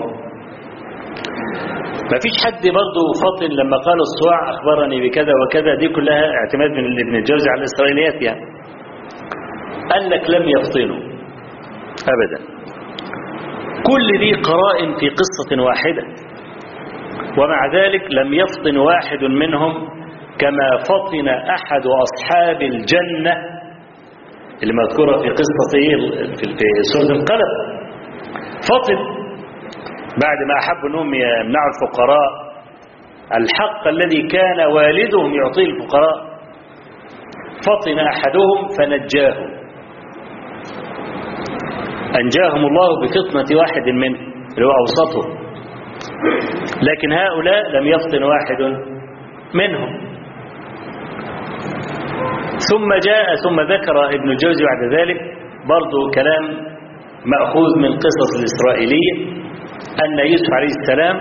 ما فيش حد برضه فطن لما قال الصواع أخبرني بكذا وكذا دي كلها اعتماد من ابن الجوزي على الإسرائيليات يعني قال لك لم يفطنوا أبدا كل دي قرائن في قصة واحدة ومع ذلك لم يفطن واحد منهم كما فطن أحد أصحاب الجنة اللي مذكورة في قصة في سورة القلم فطن بعد ما أحبوا أنهم يمنعوا الفقراء الحق الذي كان والدهم يعطيه الفقراء فطن أحدهم فنجاهم أنجاهم الله بفطنة واحد منهم اللي هو أوسطهم لكن هؤلاء لم يفطن واحد منهم ثم جاء ثم ذكر ابن الجوزي بعد ذلك برضو كلام مأخوذ من قصص الإسرائيلية أن يوسف عليه السلام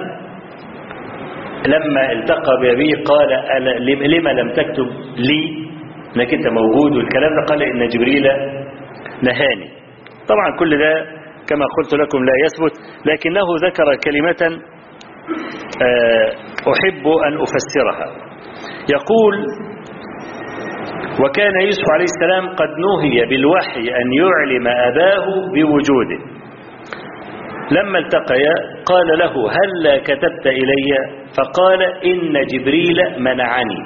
لما التقى بأبيه قال لما لم تكتب لي انك انت موجود والكلام ده قال ان جبريل نهاني طبعا كل ده كما قلت لكم لا يثبت لكنه ذكر كلمة أحب أن أفسرها يقول وكان يوسف عليه السلام قد نهي بالوحي أن يعلم أباه بوجوده لما التقيا قال له هل كتبت إلي فقال إن جبريل منعني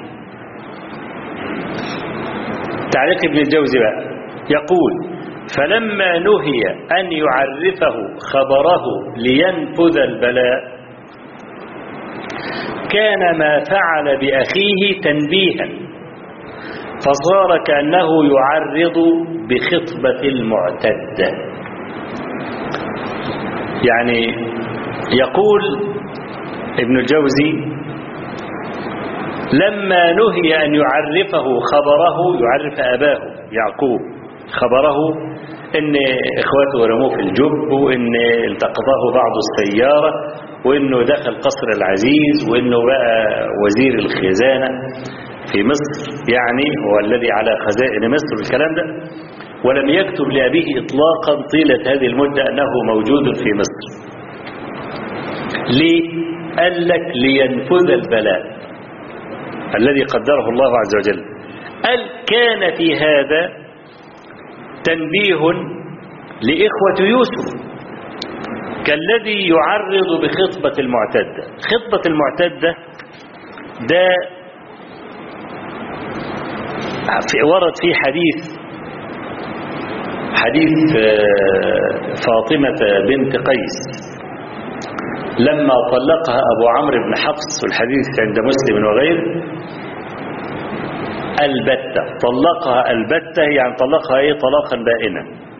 تعليق ابن الجوزي بقى يقول فلما نهي أن يعرفه خبره لينفذ البلاء كان ما فعل بأخيه تنبيها فصار كأنه يعرض بخطبة المعتدة يعني يقول ابن الجوزي لما نهي أن يعرفه خبره يعرف أباه يعقوب خبره ان اخواته رموه في الجب وان التقطه بعض السيارة وانه دخل قصر العزيز وانه بقى وزير الخزانة في مصر يعني هو الذي على خزائن مصر والكلام ده ولم يكتب لأبيه إطلاقا طيلة هذه المدة أنه موجود في مصر ليه؟ قال لك لينفذ البلاء الذي قدره الله عز وجل قال كان في هذا تنبيه لإخوة يوسف كالذي يعرض بخطبة المعتدة خطبة المعتدة ده في ورد فيه حديث حديث فاطمة بنت قيس لما طلقها أبو عمرو بن حفص والحديث عند مسلم وغيره البتة طلقها البتة يعني طلقها ايه طلاقا بائنا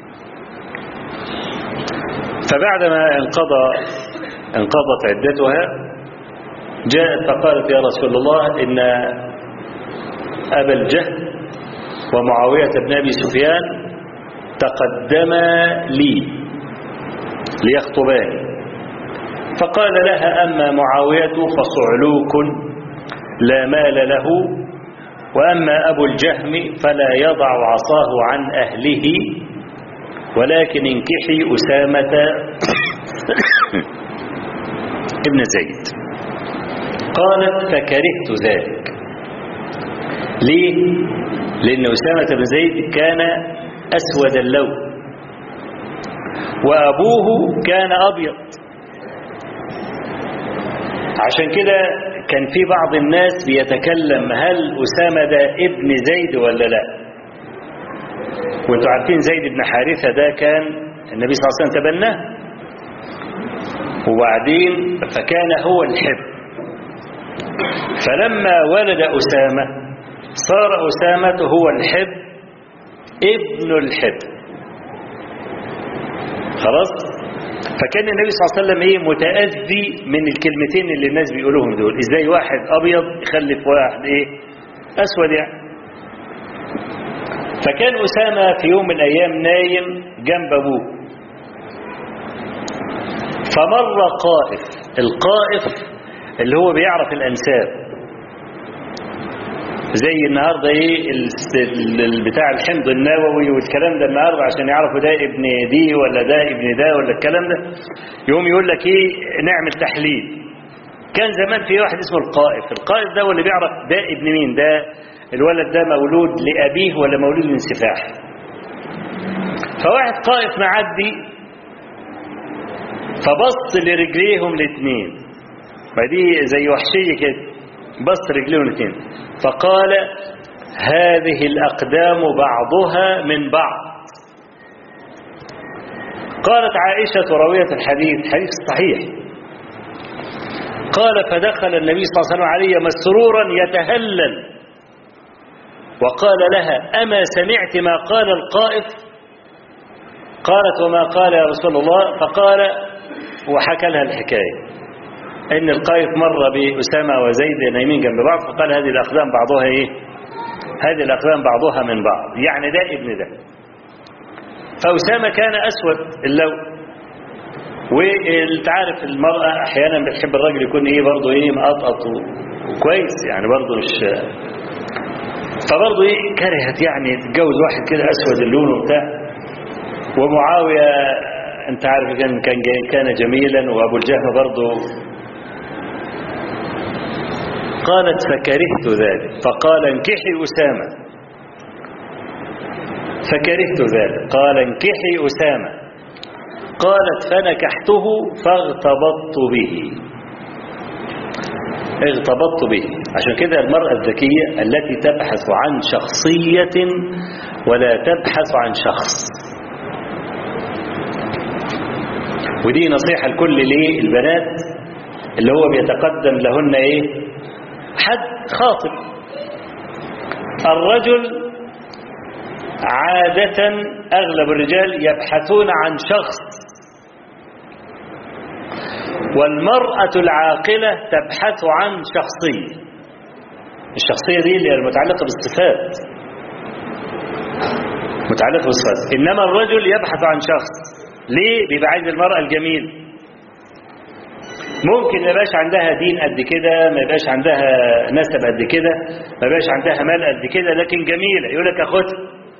فبعدما انقضى انقضت عدتها جاءت فقالت يا رسول الله إن أبا الجهل ومعاوية بن أبي سفيان تقدما لي ليخطباني فقال لها أما معاوية فصعلوك لا مال له وأما أبو الجهم فلا يضع عصاه عن أهله ولكن انكحي أسامة ابن زيد قالت فكرهت ذلك ليه لأن أسامة بن زيد كان أسود اللون وأبوه كان أبيض عشان كده كان في بعض الناس بيتكلم هل أسامة ده ابن زيد ولا لا وانتوا عارفين زيد بن حارثة ده كان النبي صلى الله عليه وسلم تبناه وبعدين فكان هو الحب فلما ولد أسامة صار أسامة هو الحب ابن الحب خلاص فكان النبي صلى الله عليه وسلم ايه متأذي من الكلمتين اللي الناس بيقولوهم دول ازاي واحد ابيض يخلف واحد ايه اسود يعني فكان أسامة في يوم من الأيام نايم جنب أبوه فمر قائف القائف اللي هو بيعرف الأنساب زي النهاردة ايه بتاع الحمض النووي والكلام ده النهاردة عشان يعرفوا ده ابن دي ولا ده ابن ده ولا الكلام ده يقوم يقول لك ايه نعمل تحليل كان زمان في واحد اسمه القائف القائف ده هو اللي بيعرف ده ابن مين ده الولد ده مولود لأبيه ولا مولود من سفاح فواحد قائف معدي فبص لرجليهم الاثنين ما دي زي وحشية كده بص رجليهم الاثنين فقال هذه الأقدام بعضها من بعض قالت عائشة راوية الحديث حديث صحيح قال فدخل النبي صلى الله عليه وسلم علي مسرورا يتهلل وقال لها أما سمعت ما قال القائف قالت وما قال يا رسول الله فقال وحكى لها الحكاية ان القائف مر بأسامة وزيد نايمين جنب بعض فقال هذه الأقدام بعضها ايه هذه الأقدام بعضها من بعض يعني ده ابن ده فأسامة كان أسود اللون وانت عارف المرأة احيانا بتحب الراجل يكون ايه برضه ايه مقطقط وكويس يعني برضه مش فبرضه ايه كرهت يعني تتجوز واحد كده اسود اللون وبتاع ومعاوية انت عارف كان كان كان جميلا وابو الجهم برضه قالت فكرهت ذلك فقال انكحي أسامة فكرهت ذلك قال انكحي أسامة قالت فنكحته فاغتبطت به اغتبطت به عشان كده المرأة الذكية التي تبحث عن شخصية ولا تبحث عن شخص ودي نصيحة لكل ليه البنات اللي هو بيتقدم لهن ايه حد خاطب الرجل عادة أغلب الرجال يبحثون عن شخص والمرأة العاقلة تبحث عن شخصية الشخصية دي اللي هي المتعلقة بالصفات متعلقة بالصفات إنما الرجل يبحث عن شخص ليه بيبقى عايز المرأة الجميل ممكن ما يبقاش عندها دين قد كده ما يبقاش عندها نسب قد كده ما يبقاش عندها مال قد كده لكن جميلة يقول لك أخدها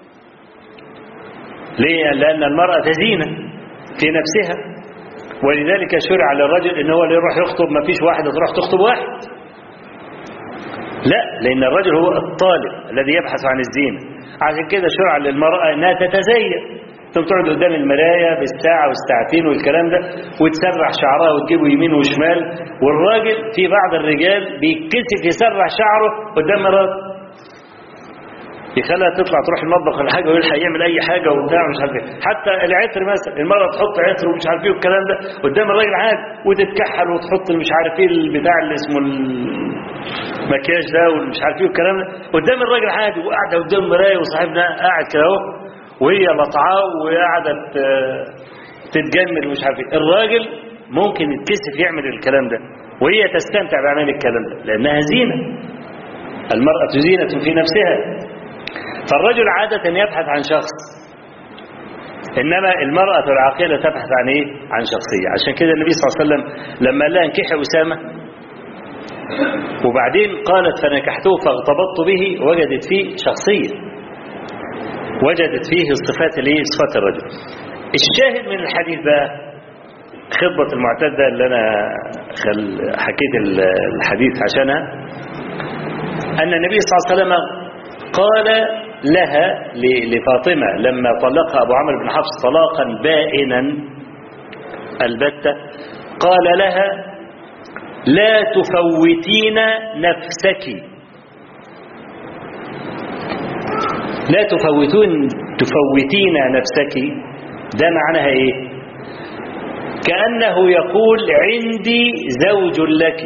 ليه لأن المرأة زينة في نفسها ولذلك شرع للرجل ان هو اللي يروح يخطب ما فيش واحدة تروح تخطب واحد لا لأن الرجل هو الطالب الذي يبحث عن الزينة عشان كده شرع للمرأة أنها تتزين ثم تقعد قدام المراية بالساعة والساعتين والكلام ده وتسرح شعرها وتجيبه يمين وشمال والراجل في بعض الرجال بيتكسف يسرح شعره قدام مراته يخليها تطلع تروح المطبخ ولا حاجه ويلحق يعمل اي حاجه وبتاع مش عارف ايه حتى العطر مثلا المراه تحط عطر ومش عارف ايه والكلام ده قدام الراجل عادي وتتكحل وتحط مش عارف ايه البتاع اللي اسمه المكياج ده والمش عارف ايه والكلام ده قدام الراجل عادي وقاعده قدام المرايه وصاحبنا قاعد كده اهو وهي لطعاه وقاعده تتجمل ومش عارف ايه الراجل ممكن يتكسف يعمل الكلام ده وهي تستمتع بعمل الكلام ده لانها زينه المرأة زينة في نفسها فالرجل عادة يبحث عن شخص إنما المرأة العاقلة تبحث عن إيه؟ عن شخصية عشان كده النبي صلى الله عليه وسلم لما قال لها انكحي أسامة وبعدين قالت فنكحته فاغتبطت به وجدت فيه شخصية وجدت فيه صفات الايه صفات الرجل الشاهد من الحديث بقى خطبة المعتدة اللي أنا خل حكيت الحديث عشانها أن النبي صلى الله عليه وسلم قال لها لفاطمة لما طلقها أبو عمرو بن حفص طلاقا بائنا البتة قال لها لا تفوتين نفسك لا تفوتون تفوتين نفسك ده معناها ايه كأنه يقول عندي زوج لك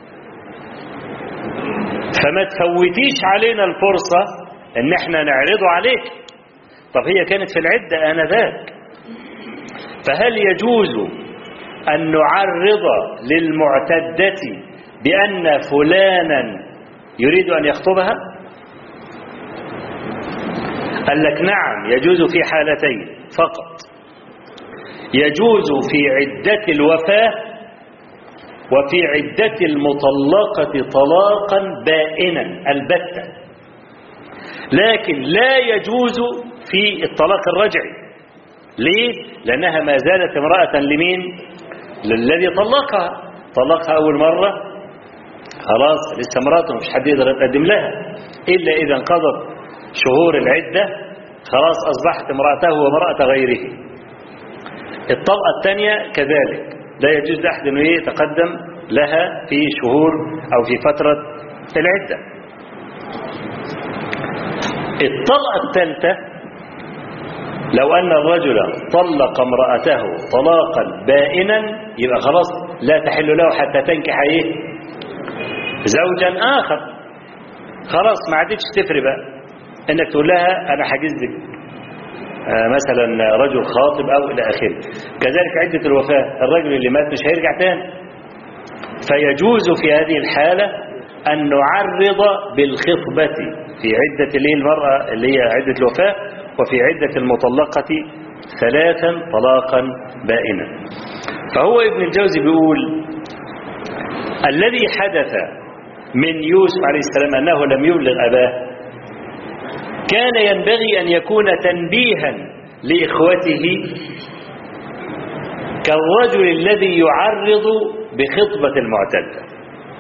فما تفوتيش علينا الفرصة ان احنا نعرضه عليك طب هي كانت في العدة آنذاك فهل يجوز أن نعرض للمعتدة بأن فلانا يريد أن يخطبها قال لك نعم يجوز في حالتين فقط يجوز في عدة الوفاة وفي عدة المطلقة طلاقا بائنا البتة لكن لا يجوز في الطلاق الرجعي ليه؟ لأنها ما زالت امرأة لمين؟ للذي طلقها طلقها أول مرة خلاص لسه امرأته مش حد يقدر يتقدم لها إلا إذا انقضت شهور العدة خلاص أصبحت امرأته وامرأة غيره الطلقة الثانية كذلك لا يجوز لأحد أنه يتقدم لها في شهور أو في فترة العدة الطلقة الثالثة لو أن الرجل طلق امرأته طلاقا بائنا يبقى خلاص لا تحل له حتى تنكح ايه زوجا آخر خلاص ما عادتش تفرق بقى انك تقول لها انا حاجز لك آه مثلا رجل خاطب او الى اخره كذلك عدة الوفاة الرجل اللي مات مش هيرجع تاني فيجوز في هذه الحالة ان نعرض بالخطبة في عدة اللي المرأة اللي هي عدة الوفاة وفي عدة المطلقة ثلاثا طلاقا بائنا فهو ابن الجوزي بيقول الذي حدث من يوسف عليه السلام أنه لم يبلغ أباه كان ينبغي أن يكون تنبيها لإخوته كالرجل الذي يعرض بخطبة المعتدة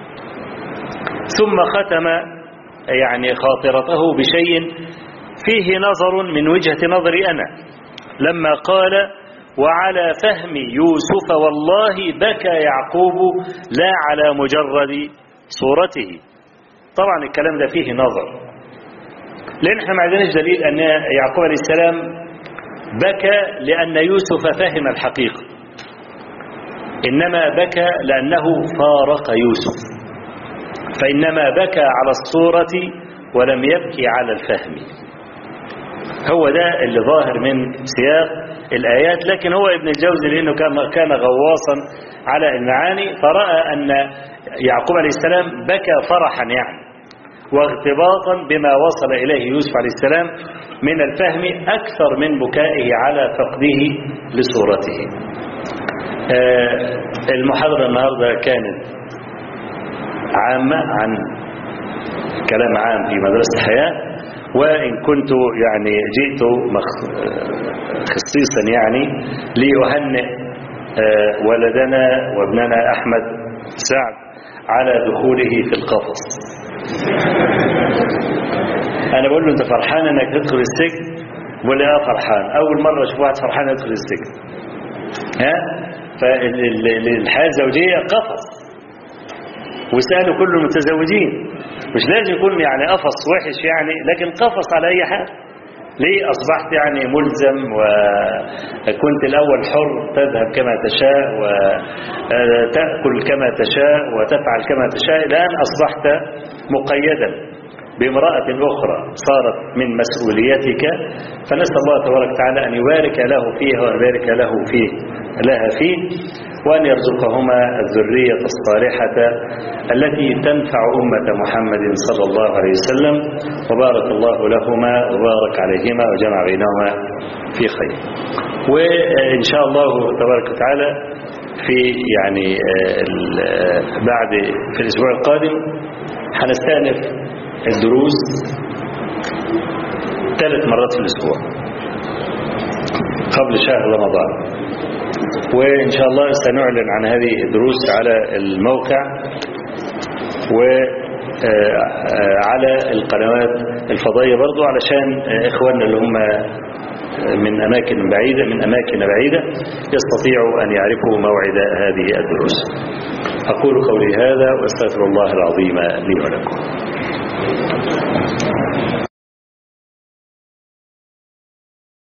ثم ختم يعني خاطرته بشيء فيه نظر من وجهة نظري أنا لما قال وعلى فهم يوسف والله بكى يعقوب لا على مجرد صورته طبعا الكلام ده فيه نظر لأن احنا ما عندناش دليل أن يعقوب عليه السلام بكى لأن يوسف فهم الحقيقة إنما بكى لأنه فارق يوسف فإنما بكى على الصورة ولم يبكي على الفهم هو ده اللي ظاهر من سياق الآيات لكن هو ابن الجوزي لأنه كان كان غواصا على المعاني فرأى أن يعقوب عليه السلام بكى فرحا يعني واغتباطا بما وصل إليه يوسف عليه السلام من الفهم أكثر من بكائه على فقده لصورته المحاضرة النهاردة كانت عامة عن كلام عام في مدرسة الحياة وإن كنت يعني جئت خصيصا يعني لأهنئ ولدنا وابننا أحمد سعد على دخوله في القفص أنا بقول له أنت فرحان أنك تدخل السجن بقول لي اه فرحان أول مرة أشوف واحد فرحان يدخل السجن ها فالحياة الزوجية قفص وسألوا كل المتزوجين مش لازم يكون يعني قفص وحش يعني لكن قفص على أي حال ليه أصبحت يعني ملزم وكنت الأول حر تذهب كما تشاء وتأكل كما تشاء وتفعل كما تشاء الآن أصبحت مقيدا بامرأة أخرى صارت من مسؤوليتك فنسأل الله تبارك وتعالى أن يبارك له فيها ويبارك له فيه لها فيه وأن يرزقهما الذرية الصالحة التي تنفع أمة محمد صلى الله عليه وسلم وبارك الله لهما وبارك عليهما وجمع بينهما في خير وإن شاء الله تبارك وتعالى في يعني بعد في الأسبوع القادم هنستأنف الدروس ثلاث مرات في الأسبوع قبل شهر رمضان وإن شاء الله سنعلن عن هذه الدروس على الموقع وعلى القنوات الفضائية برضو علشان إخواننا اللي هم من أماكن بعيدة من أماكن بعيدة يستطيعوا أن يعرفوا موعد هذه الدروس أقول قولي هذا وأستغفر الله العظيم لي ولكم